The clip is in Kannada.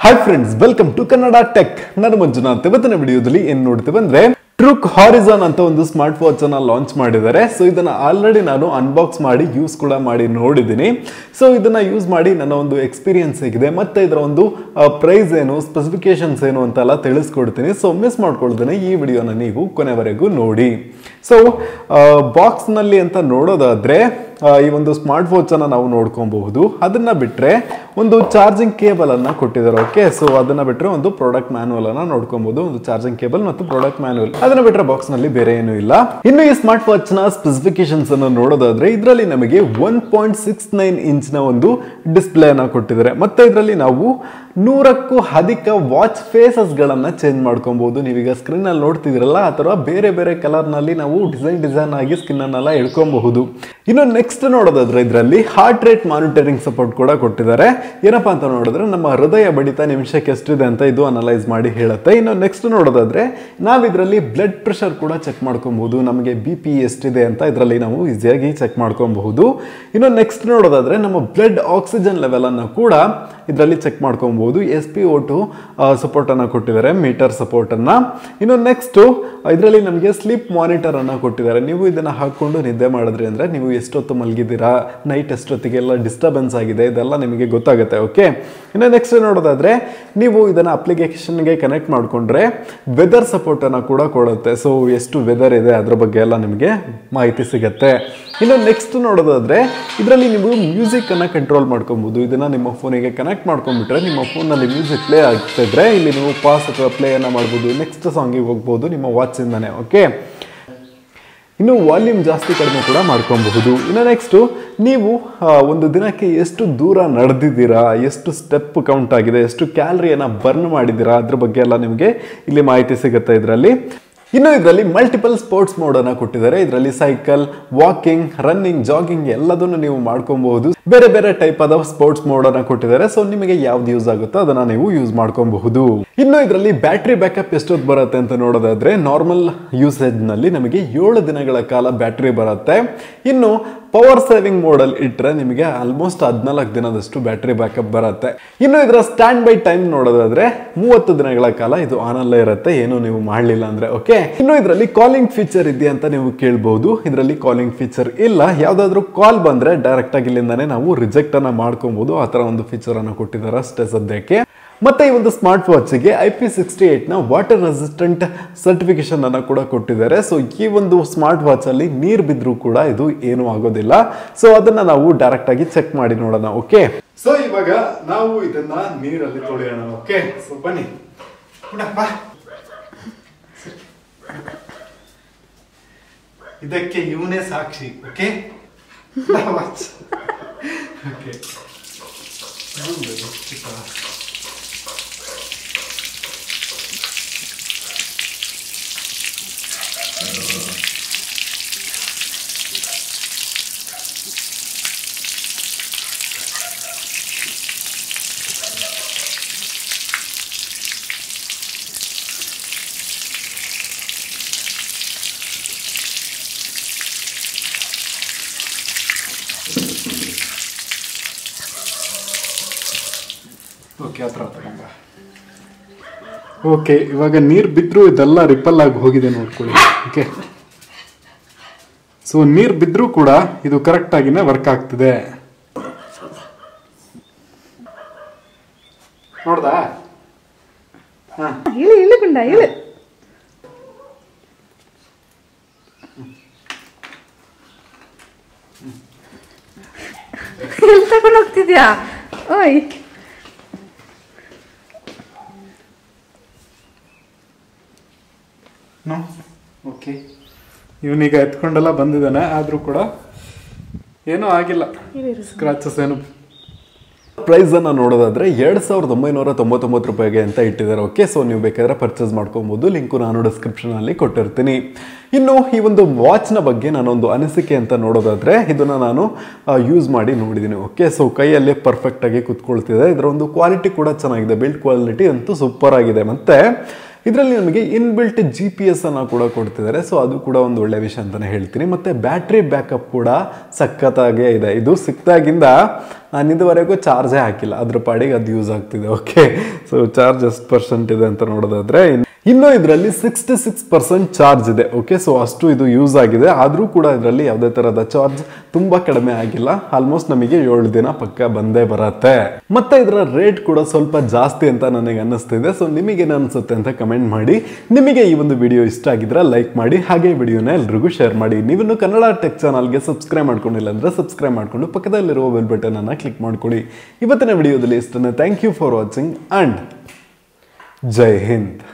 hi friends welcome to Kannada tech ನಾನು ಮಂಜುನಾಥ್ ಇವತ್ತಿನ ವಿಡಿಯೋದಲ್ಲಿ ಏನ್ ನೋಡ್ತೀವಿ ಅಂದ್ರೆ ಟ್ರೂಕ್ ಹಾರಿಜಾನ್ ಅಂತ ಒಂದು ಸ್ಮಾರ್ಟ್ ವಾಚ್ ಅನ್ನ ಲಾಂಚ್ ಮಾಡಿದ್ದಾರೆ ಸೊ ಇದನ್ನ ಆಲ್ರೆಡಿ ನಾನು ಅನ್ಬಾಕ್ಸ್ ಮಾಡಿ ಯೂಸ್ ಕೂಡ ಮಾಡಿ ನೋಡಿದ್ದೀನಿ ಸೊ ಇದನ್ನ ಯೂಸ್ ಮಾಡಿ ನನ್ನ ಒಂದು ಎಕ್ಸ್ಪೀರಿಯನ್ಸ್ ಹೇಗಿದೆ ಮತ್ತೆ ಇದರ ಒಂದು ಪ್ರೈಸ್ ಏನು ಸ್ಪೆಸಿಫಿಕೇಶನ್ಸ್ ಏನು ಅಂತೆಲ್ಲ ತಿಳಿಸ್ಕೊಡ್ತೀನಿ ಸೊ ಮಿಸ್ ಮಾಡ್ಕೊಳ್ತೇನೆ ಈ ವಿಡಿಯೋನ ನೀವು ಕೊನೆವರೆಗೂ ನೋಡಿ ಸೊ ಬಾಕ್ಸ್ನಲ್ಲಿ ಅಂತ ನೋಡೋದಾದ್ರೆ ಆ, ಈ ಒಂದು ಸ್ಮಾರ್ಟ್ ವಾಚ್ ಅನ್ನ ನಾವು ನೋಡ್ಕೊಬಹುದು ಅದನ್ನ ಬಿಟ್ರೆ ಒಂದು ಚಾರ್ಜಿಂಗ್ ಕೇಬಲ್ ಅನ್ನ ಕೊಟ್ಟಿದ್ದಾರೆ ಓಕೆ ಸೊ ಅದನ್ನ ಬಿಟ್ರೆ ಒಂದು ಪ್ರಾಡಕ್ಟ್ ಮ್ಯಾನುವಲ್ ಅನ್ನ ನೋಡ್ಕೊಬಹುದು ಒಂದು ಚಾರ್ಜಿಂಗ್ ಕೇಬಲ್ ಮತ್ತು ಪ್ರಾಡಕ್ಟ್ ಮ್ಯಾನುವಲ್ ಅದನ್ನ ಬಿಟ್ರೆ ಬಾಕ್ಸ್ ನಲ್ಲಿ ಬೇರೆ ಏನು ಇಲ್ಲ ಇನ್ನು ಈ ಸ್ಮಾರ್ಟ್ ವಾಚ್ ನ ಸ್ಪೆಸಿಫಿಕೇಶನ್ಸ್ ಅನ್ನು ನೋಡೋದಾದ್ರೆ ಇದರಲ್ಲಿ ನಮಗೆ one point six nine inch ನ ಒಂದು ಡಿಸ್ಪ್ಲೇ ಅನ್ನ ಕೊಟ್ಟಿದ್ದಾರೆ ಮತ್ತೆ ಇದರಲ್ಲಿ ನಾವು ನೂರಕ್ಕೂ ಅಧಿಕ ವಾಚ್ ಫೇಸಸ್ ಗಳನ್ನ ಚೇಂಜ್ ಮಾಡ್ಕೊಬಹುದು ನೀವೀಗ ಸ್ಕ್ರೀನ್ ಅಲ್ಲಿ ನೋಡ್ತಿದಿರಲ್ಲ ಆ ತರ ಬೇರೆ ಬೇರೆ ಕಲರ್ ನಲ್ಲಿ ನಾವು ಡಿಸೈನ್ ಡಿಸೈನ್ ಆಗಿ ಸ್ಕಿನ್ ಅನ್ನೆಲ್ಲ ಇಳ್ಕೊಬಹುದು ಇನ್ನು ನೆಕ್ಸ್ಟ್ ನೋಡೋದಾದ್ರೆ ಇದರಲ್ಲಿ ಹಾರ್ಟ್ ರೇಟ್ ಮಾನಿಟರಿಂಗ್ ಸಪೋರ್ಟ್ ಕೂಡ ಕೊಟ್ಟಿದ್ದಾರೆ ಏನಪ್ಪಾ ಅಂತ ನೋಡಿದ್ರೆ ನಮ್ಮ ಹೃದಯ ಬಡಿತ ನಿಮಿಷಕ್ಕೆ ಎಷ್ಟಿದೆ ಅಂತ ಇದು ಅನಲೈಸ್ ಮಾಡಿ ಹೇಳುತ್ತೆ ಇನ್ನು ನೆಕ್ಸ್ಟ್ ನೋಡೋದಾದ್ರೆ ನಾವು ಇದರಲ್ಲಿ ಬ್ಲಡ್ ಪ್ರೆಷರ್ ಕೂಡ ಚೆಕ್ ಮಾಡ್ಕೊಬಹುದು ನಮಗೆ ಬಿ ಪಿ ಎಷ್ಟಿದೆ ಅಂತ ಇದರಲ್ಲಿ ನಾವು ಈಸಿಯಾಗಿ ಚೆಕ್ ಮಾಡ್ಕೊಬಹುದು ಇನ್ನು ನೆಕ್ಸ್ಟ್ ನೋಡೋದಾದ್ರೆ ನಮ್ಮ ಬ್ಲಡ್ ಆಕ್ಸಿಜನ್ ಲೆವೆಲ್ ಅನ್ನು ಕೂಡ ಇದರಲ್ಲಿ ಚೆಕ್ ಮಾಡ್ಕೊಬಹುದು S P O two support ಅನ್ನ ಕೊಟ್ಟಿದ್ದಾರೆ ಮೀಟರ್ ಸಪೋರ್ಟ್ ಅನ್ನ ಇನ್ನು ನೆಕ್ಸ್ಟ್ ಇದರಲ್ಲಿ ನಮಗೆ ಸ್ಲೀಪ್ ಮಾನಿಟರ್ ಅನ್ನ ಕೊಟ್ಟಿದ್ದಾರೆ ನೀವು ಇದನ್ನ ಹಾಕೊಂಡು ನಿದ್ದೆ ಮಾಡಿದ್ರಿ ಅಂದ್ರೆ ನೀವು ಎಷ್ಟೊತ್ತು ಮಲಗಿದ್ದೀರಾ ನೈಟ್ ಎಷ್ಟೊತ್ತಿಗೆಲ್ಲ ಡಿಸ್ಟರ್ಬೆನ್ಸ್ ಆಗಿದೆ ಇದೆಲ್ಲ ನಿಮಗೆ ಗೊತ್ತಾಗುತ್ತೆ ಓಕೆ ಇನ್ನು ನೆಕ್ಸ್ಟ್ ನೋಡೋದಾದ್ರೆ ನೀವು ಇದನ್ನ ಅಪ್ಲಿಕೇಶನ್ಗೆ ಕನೆಕ್ಟ್ ಮಾಡಿಕೊಂಡ್ರೆ ವೆದರ್ ಸಪೋರ್ಟ್ ಅನ್ನ ಕೂಡ ಕೊಡುತ್ತೆ ಸೊ ಎಷ್ಟು ವೆದರ್ ಇದೆ ಅದ್ರ ಬಗ್ಗೆ ಎಲ್ಲ ನಿಮಗೆ ಮಾಹಿತಿ ಸಿಗುತ್ತೆ ಇನ್ನು ನೆಕ್ಸ್ಟ್ ನೋಡೋದಾದ್ರೆ ಇದರಲ್ಲಿ ನೀವು ಮ್ಯೂಸಿಕ್ ಅನ್ನ ಕಂಟ್ರೋಲ್ ಮಾಡ್ಕೊಬಹುದು ಇದನ್ನ ನಿಮ್ಮ ಫೋನಿಗೆ ಕನೆಕ್ಟ್ ಮಾಡ್ಕೊಂಡ್ಬಿಟ್ರೆ ನಿಮ್ಮ ಫೋನಲ್ಲಿ ಮ್ಯೂಸಿಕ್ ಪ್ಲೇ ಆಗ್ತಿದ್ರೆ ಇಲ್ಲಿ ನೀವು ಪಾಸ್ ಅಥವಾ ಪ್ಲೇ ಅನ್ನ ಮಾಡ್ಬೋದು ನೆಕ್ಸ್ಟ್ ಸಾಂಗಿಗೆ ಹೋಗ್ಬೋದು ನಿಮ್ಮ ವಾಚ್ ಇಂದಾನೆ ಓಕೆ ಇನ್ನು ವಾಲ್ಯೂಮ್ ಜಾಸ್ತಿ ಕಡಿಮೆ ಕೂಡ ಮಾಡ್ಕೊಬಹುದು ಇನ್ನು ನೆಕ್ಸ್ಟು ನೀವು ಆ, ಒಂದು ದಿನಕ್ಕೆ ಎಷ್ಟು ದೂರ ನಡೆದಿದ್ದೀರಾ ಎಷ್ಟು ಸ್ಟೆಪ್ ಕೌಂಟ್ ಆಗಿದೆ ಎಷ್ಟು ಕ್ಯಾಲರಿಯನ್ನು ಬರ್ನ್ ಮಾಡಿದ್ದೀರಾ ಅದ್ರ ಬಗ್ಗೆ ಎಲ್ಲ ನಿಮಗೆ ಇಲ್ಲಿ ಮಾಹಿತಿ ಸಿಗುತ್ತೆ ಇದರಲ್ಲಿ ಇನ್ನು ಇದರಲ್ಲಿ ಮಲ್ಟಿಪಲ್ ಸ್ಪೋರ್ಟ್ಸ್ ಮೋಡ್ ಅನ್ನ ಕೊಟ್ಟಿದ್ದಾರೆ ಇದರಲ್ಲಿ ಸೈಕಲ್ ವಾಕಿಂಗ್ ರನ್ನಿಂಗ್ ಜಾಗಿಂಗ್ ಎಲ್ಲದನ್ನು ನೀವು ಮಾಡ್ಕೊಬಹುದು ಬೇರೆ ಬೇರೆ ಟೈಪ್ ಆದ ಸ್ಪೋರ್ಟ್ಸ್ ಮೋಡ್ ಅನ್ನ ಕೊಟ್ಟಿದ್ದಾರೆ ಸೊ ನಿಮಗೆ ಯಾವ್ದು ಯೂಸ್ ಆಗುತ್ತೋ ಅದನ್ನ ನೀವು ಯೂಸ್ ಮಾಡ್ಕೊಬಹುದು ಇನ್ನು ಇದರಲ್ಲಿ ಬ್ಯಾಟ್ರಿ ಬ್ಯಾಕಪ್ ಎಷ್ಟೊತ್ತು ಬರುತ್ತೆ ಅಂತ ನೋಡೋದಾದ್ರೆ ನಾರ್ಮಲ್ ಯೂಸೇಜ್ ನಲ್ಲಿ ನಮಗೆ ಏಳು ದಿನಗಳ ಕಾಲ ಬ್ಯಾಟ್ರಿ ಬರುತ್ತೆ ಇನ್ನು ಪವರ್ ಸೇವಿಂಗ್ ಮೋಡಲ್ ಇಟ್ಟರೆ ನಿಮಗೆ ಆಲ್ಮೋಸ್ಟ್ ಹದಿನಾಲ್ಕು ದಿನದಷ್ಟು ಬ್ಯಾಟ್ರಿ ಬ್ಯಾಕಪ್ ಬರುತ್ತೆ ಇನ್ನು ಇದರ ಸ್ಟ್ಯಾಂಡ್ ಬೈ ಟೈಮ್ ನೋಡೋದಾದ್ರೆ ಮೂವತ್ತು ದಿನಗಳ ಕಾಲ ಇದು ಆನ್ ಅಲ್ಲೇ ಇರುತ್ತೆ ಏನು ನೀವು ಮಾಡಲಿಲ್ಲ ಅಂದ್ರೆ ಓಕೆ ಇನ್ನು ಇದರಲ್ಲಿ ಕಾಲಿಂಗ್ ಫೀಚರ್ ಇದೆಯಾ ಅಂತ ನೀವು ಕೇಳಬಹುದು ಇದರಲ್ಲಿ ಕಾಲಿಂಗ್ ಫೀಚರ್ ಇಲ್ಲ ಯಾವ್ದಾದ್ರು ಕಾಲ್ ಬಂದ್ರೆ ಡೈರೆಕ್ಟ್ ಆಗಿ ಇಲ್ಲಿಂದಾನೆ ನಾವು ರಿಜೆಕ್ಟ್ ಅನ್ನ ಮಾಡ್ಕೊಬಹುದು ಆ ತರ ಒಂದು ಫೀಚರ್ ಅನ್ನ ಕೊಟ್ಟಿದ್ದಾರೆ ಅಷ್ಟೇ ಸದ್ಯಕ್ಕೆ ಮತ್ತೆ ಈ ಒಂದು ಸ್ಮಾರ್ಟ್ ವಾಚ್ಗೆ ಐ ಪಿ ಸಿಕ್ಸ್ಟಿ ಏಟ್ ನ ವಾಟರ್ ರೆಸಿಸ್ಟೆಂಟ್ ಸರ್ಟಿಫಿಕೇಶನ್ ಅನ್ನ ಕೂಡ ಕೊಟ್ಟಿದ್ದಾರೆ ಸೊ ಈ ಒಂದು ಸ್ಮಾರ್ಟ್ ವಾಚ್ ಅಲ್ಲಿ ನೀರು ಬಿದ್ದರೂ ಕೂಡ ಇದು ಏನೂ ಆಗೋದಿಲ್ಲ ಸೊ ಅದನ್ನ ನಾವು ಡೈರೆಕ್ಟ್ ಆಗಿ ಚೆಕ್ ಮಾಡಿ ನೋಡೋಣ ಓಕೆ ಸೊ ಇವಾಗ ನಾವು ಇದನ್ನ ನೀರಲ್ಲಿ ತೊಳೆಯೋಣ ಓಕೆ ಸೊ ಬನ್ನಿ ಬಾ ಇದಕ್ಕೆ ಇವನೇ ಸಾಕ್ಷಿ ಓಕೆ ಓಕೆ ಓಕೆ ಹತ್ರ ತಗೊಂಬ ಓಕೆ ಇವಾಗ ನೀರು ಬಿದ್ದರೂ ಇದೆಲ್ಲ ರಿಪಲ್ ಆಗಿ ಹೋಗಿದೆ ನೋಡ್ಕೊಳ್ಳಿ ಓಕೆ ಸೊ ನೀರು ಬಿದ್ದರೂ ಕೂಡ ಇದು ಕರೆಕ್ಟ್ ಆಗಿನೇ ವರ್ಕ್ ಆಗ್ತಿದೆ ನೋಡ್ದಾ ಹಾ ಇಳಿ ಇಳಿ ಗುಂಡ ಇಳಿ ಎಲ್ಲಿ ತಗೊಂಡು ಹೋಗ್ತಿದ್ಯಾ ಓಯ್ ನೋ ಓಕೆ ಇವನೀಗ ಎತ್ಕೊಂಡೆಲ್ಲ ಬಂದಿದ್ದಾನೆ ಆದರೂ ಕೂಡ ಏನೂ ಆಗಿಲ್ಲ ಸ್ಕ್ರಾಚಸ್ ಏನು ಪ್ರೈಸ್ ಅನ್ನ ನೋಡೋದಾದ್ರೆ ಎರಡ್ ಸಾವಿರದ ಒಂಬೈನೂರ ತೊಂಬತ್ತೊಂಬತ್ತು ರೂಪಾಯಿಗೆ ಅಂತ ಇಟ್ಟಿದ್ದಾರೆ ಓಕೆ ಸೊ ನೀವು ಬೇಕಾದ್ರೆ ಪರ್ಚೇಸ್ ಮಾಡ್ಕೊಬಹುದು ಲಿಂಕು ನಾನು ಡಿಸ್ಕ್ರಿಪ್ಷನ್ ಅಲ್ಲಿ ಕೊಟ್ಟಿರ್ತೀನಿ ಇನ್ನು ಈ ಒಂದು ವಾಚ್ನ ಬಗ್ಗೆ ನಾನೊಂದು ಅನಿಸಿಕೆ ಅಂತ ನೋಡೋದಾದ್ರೆ ಇದನ್ನ ನಾನು ಯೂಸ್ ಮಾಡಿ ನೋಡಿದ್ದೀನಿ ಓಕೆ ಸೊ ಕೈಯಲ್ಲೇ ಪರ್ಫೆಕ್ಟ್ ಆಗಿ ಕುತ್ಕೊಳ್ತಿದೆ ಇದರ ಒಂದು ಕ್ವಾಲಿಟಿ ಕೂಡ ಚೆನ್ನಾಗಿದೆ ಬಿಲ್ಡ್ ಕ್ವಾಲಿಟಿ ಅಂತೂ ಸೂಪರ್ ಆಗಿದೆ ಮತ್ತೆ ಇದರಲ್ಲಿ ನಮಗೆ ಇನ್ಬಿಲ್ಟ್ ಜಿ ಪಿ ಎಸ್ ಅನ್ನು ಕೂಡ ಕೊಡ್ತಿದ್ದಾರೆ ಸೊ ಅದು ಕೂಡ ಒಂದು ಒಳ್ಳೆ ವಿಷಯ ಅಂತಲೇ ಹೇಳ್ತೀನಿ ಮತ್ತು ಬ್ಯಾಟ್ರಿ ಬ್ಯಾಕಪ್ ಕೂಡ ಸಖತ್ತಾಗೇ ಇದೆ ಇದು ಸಿಕ್ತಾಗಿಂದ ನಾನು ಇದುವರೆಗೂ ಚಾರ್ಜೇ ಹಾಕಿಲ್ಲ ಅದ್ರ ಪಾಡಿಗೆ ಅದು ಯೂಸ್ ಆಗ್ತಿದೆ ಓಕೆ ಸೊ ಚಾರ್ಜ್ ಎಷ್ಟು ಪರ್ಸೆಂಟ್ ಇದೆ ಅಂತ ನೋಡೋದಾದ್ರೆ ಇನ್- ಇನ್ನು ಇದರಲ್ಲಿ ಸಿಕ್ಸ್ಟಿ ಸಿಕ್ಸ್ ಪರ್ಸೆಂಟ್ ಚಾರ್ಜ್ ಇದೆ ಓಕೆ ಸೊ ಅಷ್ಟು ಇದು ಯೂಸ್ ಆಗಿದೆ ಆದರೂ ಕೂಡ ಇದರಲ್ಲಿ ಯಾವುದೇ ಥರದ ಚಾರ್ಜ್ ತುಂಬ ಕಡಿಮೆ ಆಗಿಲ್ಲ ಆಲ್ಮೋಸ್ಟ್ ನಮಗೆ ಏಳು ದಿನ ಪಕ್ಕ ಬಂದೇ ಬರತ್ತೆ ಮತ್ತೆ ಇದರ ರೇಟ್ ಕೂಡ ಸ್ವಲ್ಪ ಜಾಸ್ತಿ ಅಂತ ನನಗೆ ಅನ್ನಿಸ್ತಿದೆ ಸೊ ನಿಮಗೇನು ಅನಿಸುತ್ತೆ ಅಂತ ಕಮೆಂಟ್ ಮಾಡಿ ನಿಮಗೆ ಈ ಒಂದು ವಿಡಿಯೋ ಇಷ್ಟ ಆಗಿದ್ರೆ ಲೈಕ್ ಮಾಡಿ ಹಾಗೆ ವಿಡಿಯೋನ ಎಲ್ರಿಗೂ ಶೇರ್ ಮಾಡಿ ನೀವಿನ್ನು ಕನ್ನಡ ಟೆಕ್ ಚಾನಲ್ಗೆ ಸಬ್ಸ್ಕ್ರೈಬ್ ಮಾಡ್ಕೊಂಡಿಲ್ಲ ಅಂದರೆ ಸಬ್ಸ್ಕ್ರೈಬ್ ಮಾಡಿಕೊಂಡು ಪಕ್ಕದಲ್ಲಿರುವ ಬೆಲ್ ಬಟನ್ ಅನ್ನು ಕ್ಲಿಕ್ ಮಾಡ್ಕೊಳ್ಳಿ ಇವತ್ತಿನ ವಿಡಿಯೋದಲ್ಲಿ ಇಷ್ಟನ್ನು thank you for watching and ಜೈ ಹಿಂದ್